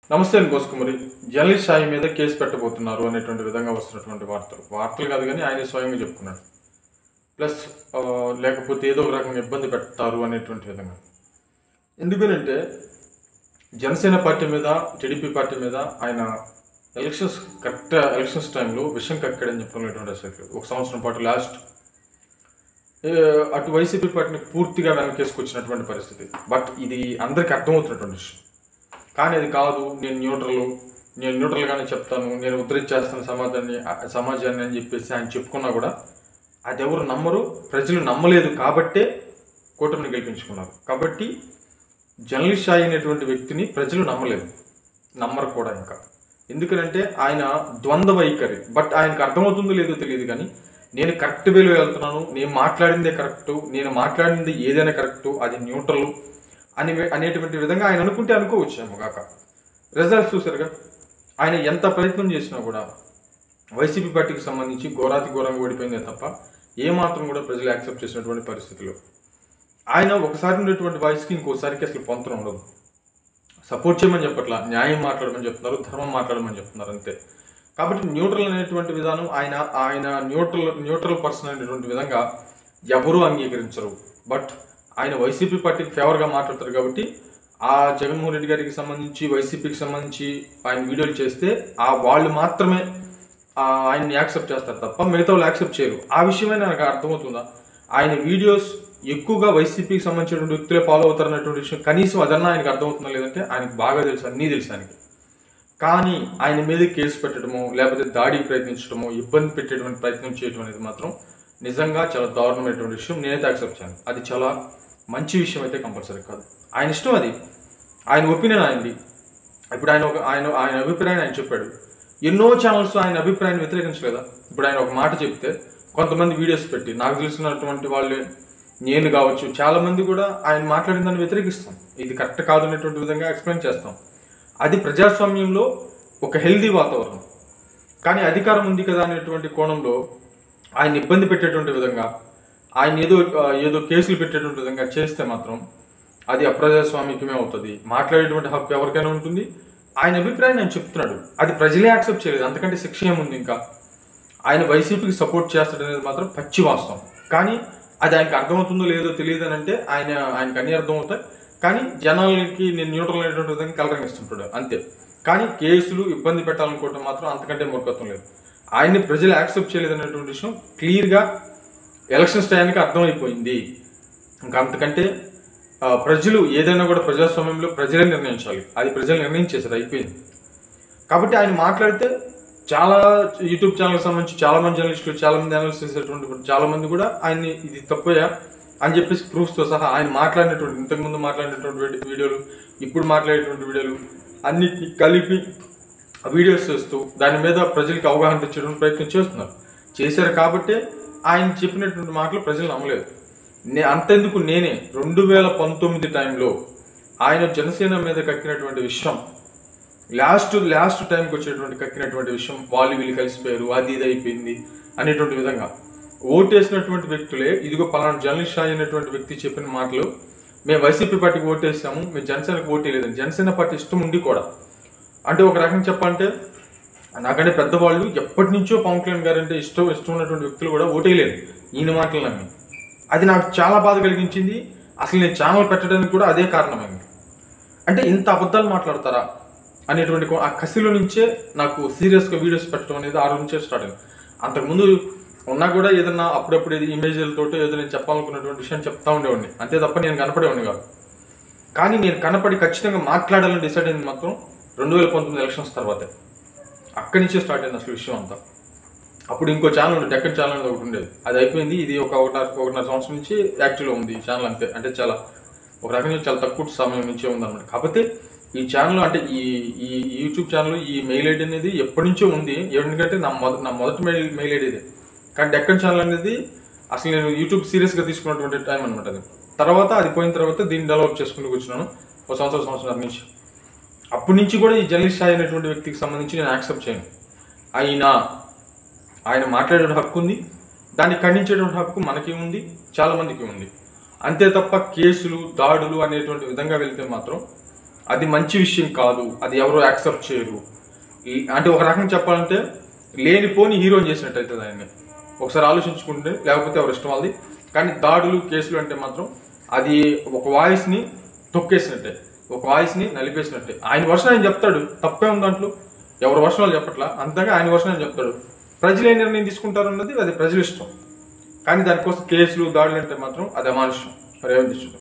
నమస్తే అండి కోసుకుమరి జర్నలిస్ట్ సాయి మీద కేసు పెట్టబోతున్నారు అనేటువంటి విధంగా వస్తున్నటువంటి వార్తలు వార్తలు కాదు కానీ ఆయన స్వయంగా చెప్పుకున్నాడు ప్లస్ ఆ, లేకపోతే ఏదో ఒక రకంగా ఇబ్బంది పెడతారు అనేటువంటి విధంగా ఎందుకనంటే జనసేన పార్టీ మీద టీడీపీ పార్టీ మీద ఆయన ఎలక్షన్స్ కరెక్ట్ ఎలక్షన్స్ టైంలో విషయం కక్కాడని చెప్పడం అసలు ఒక సంవత్సరం పాటు లాస్ట్ ఏ, అటు వైసీపీ పార్టీని పూర్తిగా వెనకేసుకొచ్చినటువంటి పరిస్థితి బట్ ఇది అందరికీ అర్థమవుతున్నటువంటి విషయం కానీ అది కాదు నేను న్యూట్రల్ నేను న్యూట్రల్గానే చెప్తాను నేను ఉద్ధరించేస్తాను సమాజాన్ని ఆ సమాజాన్ని అని చెప్పేసి ఆయన చెప్పుకున్నా కూడా అది ఎవరు నమ్మరు ప్రజలు నమ్మలేదు కాబట్టే కూటమిని గెలిపించుకున్నారు కాబట్టి జర్నలిస్ట్ షాయి అనేటువంటి వ్యక్తిని ప్రజలు నమ్మలేదు నమ్మరు కూడా ఇంకా ఎందుకనంటే ఆయన ద్వంద్వ వైఖరి బట్ ఆయనకు అర్థమవుతుందో లేదో తెలియదు కానీ నేను కరెక్ట్ వేలో వెళ్తున్నాను నేను మాట్లాడిందే కరెక్ట్ నేను మాట్లాడింది ఏదైనా కరెక్ట్ అది న్యూట్రల్ అని అనేటువంటి విధంగా ఆయన అనుకుంటే అనుకోవచ్చేమో కాక రిజల్ట్స్ చూసారుగా ఆయన ఎంత ప్రయత్నం చేసినా కూడా వైసీపీ పార్టీకి సంబంధించి ఘోరాతి ఘోరంగా ఓడిపోయిందే తప్ప ఏమాత్రం కూడా ప్రజలు యాక్సెప్ట్ చేసినటువంటి పరిస్థితులు ఆయన ఒకసారి ఉండేటువంటి వాయిస్కి ఇంకోసారికి అసలు పొంతన ఉండదు సపోర్ట్ చేయమని చెప్పట్లా న్యాయం మాట్లాడమని చెప్తున్నారు ధర్మం మాట్లాడమని చెప్తున్నారు అంతే కాబట్టి న్యూట్రల్ అనేటువంటి విధానం ఆయన ఆయన న్యూట్రల్ న్యూట్రల్ పర్సన్ అనేటువంటి విధంగా ఎవరూ అంగీకరించరు బట్ ఆయన వైసీపీ పార్టీకి ఫేవర్గా మాట్లాడతారు కాబట్టి ఆ జగన్మోహన్ రెడ్డి గారికి సంబంధించి వైసీపీకి సంబంధించి ఆయన వీడియోలు చేస్తే ఆ వాళ్ళు మాత్రమే ఆ ఆయన్ని యాక్సెప్ట్ చేస్తారు తప్ప మిగతా వాళ్ళు యాక్సెప్ట్ చేయరు ఆ విషయమే నాకు అర్థమవుతుందా ఆయన వీడియోస్ ఎక్కువగా వైసీపీకి సంబంధించినటువంటి వ్యక్తులే ఫాలో అవుతారన్నటువంటి విషయం కనీసం అదన్నా ఆయనకు అర్థమవుతుందా లేదంటే ఆయనకు బాగా తెలుసు అన్నీ తెలుసు ఆయనకి కానీ ఆయన మీద కేసు పెట్టడమో లేకపోతే దాడికి ప్రయత్నించడమో ఇబ్బంది పెట్టేటువంటి ప్రయత్నం చేయడం అనేది మాత్రం నిజంగా చాలా దారుణమైనటువంటి విషయం నేనైతే యాక్సెప్ట్ చేయను అది చాలా మంచి విషయం అయితే కంపల్సరీ కాదు ఆయన ఇష్టం అది ఆయన ఒపీనియన్ ఆయనది ఇప్పుడు ఆయన ఒక ఆయన ఆయన అభిప్రాయాన్ని ఆయన చెప్పాడు ఎన్నో ఛానల్స్ ఆయన అభిప్రాయాన్ని వ్యతిరేకించలేదా ఇప్పుడు ఆయన ఒక మాట చెప్తే కొంతమంది వీడియోస్ పెట్టి నాకు తెలిసినటువంటి వాళ్ళు నేను కావచ్చు చాలా మంది కూడా ఆయన మాట్లాడిన దాన్ని వ్యతిరేకిస్తాం ఇది కరెక్ట్ కాదు అనేటువంటి విధంగా ఎక్స్ప్లెయిన్ చేస్తాం అది ప్రజాస్వామ్యంలో ఒక హెల్దీ వాతావరణం కానీ అధికారం ఉంది కదా అనేటువంటి కోణంలో ఆయన ఇబ్బంది పెట్టేటువంటి విధంగా ఆయన ఏదో ఆ, ఏదో కేసులు పెట్టేటువంటి విధంగా చేస్తే మాత్రం అది అప్రజాస్వామికమే అవుతుంది మాట్లాడేటువంటి హక్కు ఎవరికైనా ఉంటుంది ఆయన అభిప్రాయం నేను చెప్తున్నాడు అది ప్రజలే యాక్సెప్ట్ చేయలేదు అంతకంటే శిక్ష ఏముంది ఇంకా ఆయన వైసీపీకి సపోర్ట్ చేస్తాడనేది మాత్రం పచ్చి వాస్తవం కానీ అది ఆయనకు అర్థమవుతుందో లేదో తెలియదు అని అంటే ఆయన ఆయనకు అన్ని అర్థమవుతాయి కానీ జనాలకి నేను న్యూట్రల్ అనేటువంటి విధంగా కలరింగ్ ఇస్తుంటాడు అంతే కానీ కేసులు ఇబ్బంది పెట్టాలనుకోవడం మాత్రం అంతకంటే మూర్ఖత్వం లేదు ఆయన్ని ప్రజలు యాక్సెప్ట్ చేయలేదు అనేటువంటి విషయం క్లియర్గా ఎలక్షన్స్ టైంకి అర్థమైపోయింది ఇంకా అంతకంటే ఆ, ప్రజలు ఏదైనా కూడా ప్రజాస్వామ్యంలో ప్రజలే నిర్ణయించాలి అది ప్రజలు నిర్ణయించేసారు అయిపోయింది కాబట్టి ఆయన మాట్లాడితే చాలా యూట్యూబ్ ఛానల్కి సంబంధించి చాలా మంది జర్నలిస్టులు చాలా మంది అనలిస్ట్ చేసేటువంటి చాలా మంది కూడా ఆయన్ని ఇది తప్పయా అని చెప్పేసి ప్రూఫ్స్తో సహా ఆయన మాట్లాడినటువంటి ఇంతకుముందు మాట్లాడినటువంటి వీడి- వీడియోలు ఇప్పుడు మాట్లాడేటువంటి వీడియోలు అన్నిటిని కలిపి వీడియోస్ చేస్తూ దాని మీద ప్రజలకు అవగాహన తెచ్చేటువంటి ప్రయత్నం చేస్తున్నారు చేశారు కాబట్టే ఆయన చెప్పినటువంటి మాటలు ప్రజలు నమ్మలేదు నే అంతెందుకు నేనే రెండు వేల పంతొమ్మిది టైంలో ఆయన జనసేన మీద కక్కినటువంటి విషయం లాస్ట్ లాస్ట్ టైంకి వచ్చేటువంటి కక్కినటువంటి విషయం వాళ్ళు వీళ్ళు కలిసిపోయారు అది ఇది అయిపోయింది అనేటువంటి విధంగా ఓటేసినటువంటి వ్యక్తులే ఇదిగో పలానా జర్నలిస్ట్ షాయి అనేటువంటి వ్యక్తి చెప్పిన మాటలు మేము వైసీపీ పార్టీకి ఓటేసాము మేము జనసేనకు ఓటేయలేదని జనసేన పార్టీ ఇష్టం ఉండి కూడా అంటే ఒక రకంగా చెప్పాలంటే నాకంటే పెద్దవాళ్ళు ఎప్పటి నుంచో పవన్ కళ్యాణ్ గారు అంటే ఇష్టం ఇష్టం ఉన్నటువంటి వ్యక్తులు కూడా ఓటేయలేదు ఈయన మాటలు నమ్మి అది నాకు చాలా బాధ కలిగించింది అసలు నేను ఛానల్ పెట్టడానికి కూడా అదే కారణమైంది అంటే ఇంత అబద్ధాలు మాట్లాడతారా అనేటువంటి కో- ఆ కసిలో నుంచే నాకు సీరియస్గా వీడియోస్ పెట్టడం అనేది ఆ రోజు నుంచే స్టార్ట్ అయింది అంతకుముందు ఉన్నా కూడా ఏదన్నా అప్పుడప్పుడు ఇది ఇమేజ్లతోటో ఏదో నేను చెప్పాలనుకున్నటువంటి విషయం చెప్తా ఉండేవాడిని అంతే తప్ప నేను కనపడేవాడిని కాదు కానీ నేను కనపడి ఖచ్చితంగా మాట్లాడాలని డిసైడ్ అయింది మాత్రం రెండు వేల పంతొమ్మిది ఎలక్షన్స్ తర్వాతే అక్కడి నుంచే స్టార్ట్ అయింది అసలు విషయం అంతా అప్పుడు ఇంకో ఛానల్ ఉంది డెక్కన్ ఛానల్ అనేది ఒకటి ఉండేది అది అయిపోయింది ఇది ఒక ఒకటిన్నర ఒకటిన్నర సంవత్సరం నుంచి యాక్టివ్లో ఉంది ఈ ఛానల్ అంతే అంటే చాలా ఒక రకంగా చాలా తక్కువ సమయం నుంచే ఉందన్నమాట కాకపోతే ఈ ఛానల్ అంటే ఈ ఈ ఈ YouTube channel email ID అనేది ఎప్పటి నుంచో ఉంది ఎందుకంటే నా మొదటి నా మొదటి మెయిల్ మెయిల్ ఐడి ఇది కానీ డెక్కన్ ఛానల్ అనేది అసలు నేను యూట్యూబ్ సీరియస్గా తీసుకున్నటువంటి టైం అనమాట అది తర్వాత అది పోయిన తర్వాత దీన్ని డెవలప్ చేసుకుంటూ కూర్చున్నాను ఒక సంవత్సరం సంవత్సరం నుంచి అప్పటి నుంచి కూడా ఈ జర్నలిస్ట్ స్థాయి అనేటువంటి వ్యక్తికి సంబంధించి నేను యాక్సెప్ట్ చేయను అయినా ఆయన మాట్లాడే హక్కు ఉంది దాన్ని ఖండించేటువంటి హక్కు మనకి ఉంది చాలా మందికి ఉంది అంతే తప్ప కేసులు దాడులు అనేటువంటి విధంగా వెళ్తే మాత్రం అది మంచి విషయం కాదు అది ఎవరు యాక్సెప్ట్ చేయరు ఈ- అంటే ఒక రకంగా చెప్పాలంటే లేనిపోని హీరోని చేసినట్టు అవుతుంది ఆయన్ని ఒకసారి ఆలోచించుకుంటే లేకపోతే ఎవరు ఇష్టం వాళ్ళది కానీ దాడులు కేసులు అంటే మాత్రం అది ఒక వాయిస్ని తొక్కేసినట్టే ఒక వాయిస్ని నలిపేసినట్టే ఆయన వర్షం ఆయన చెప్తాడు తప్పే ఉంది దాంట్లో ఎవరి వర్షం వాళ్ళు చెప్పట్లా అంతగా ఆయన వర్షం ఆయన చెప్తాడు ప్రజలు ఏ నిర్ణయం తీసుకుంటారు అన్నది అది ప్రజల ఇష్టం కానీ దానికోసం కేసులు దాడులు అంటే మాత్రం అది అమానుష్యం రేవంత్ ఇష్టం